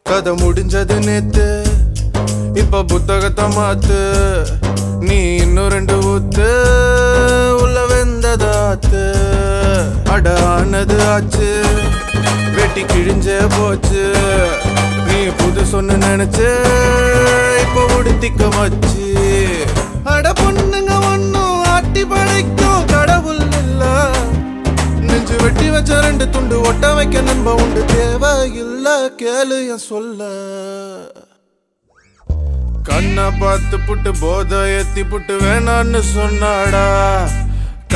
கதை முடிஞ்சது நேத்து இப்ப புத்தகத்தை மாத்து நீ இன்னும் ரெண்டு ஊத்து உள்ள வெந்ததாத்து அட ஆனது ஆச்சு வெட்டி கிழிஞ்சே போச்சு நீ புது சொன்னு நினைச்சு இப்ப உடுத்திக்க மச்சு அட பொண்ணுங்க ஒன்னும் ஆட்டி படைக்கும் கடவுள் இல்ல நெஞ்சு வெட்டி வச்ச ரெண்டு துண்டு ஒட்ட வைக்க நம்ப உண்டு தேவை இல்ல கேளு என் சொல்ல கண்ணை பார்த்து புட்டு போதை ஏத்தி புட்டு வேணான்னு சொன்னாடா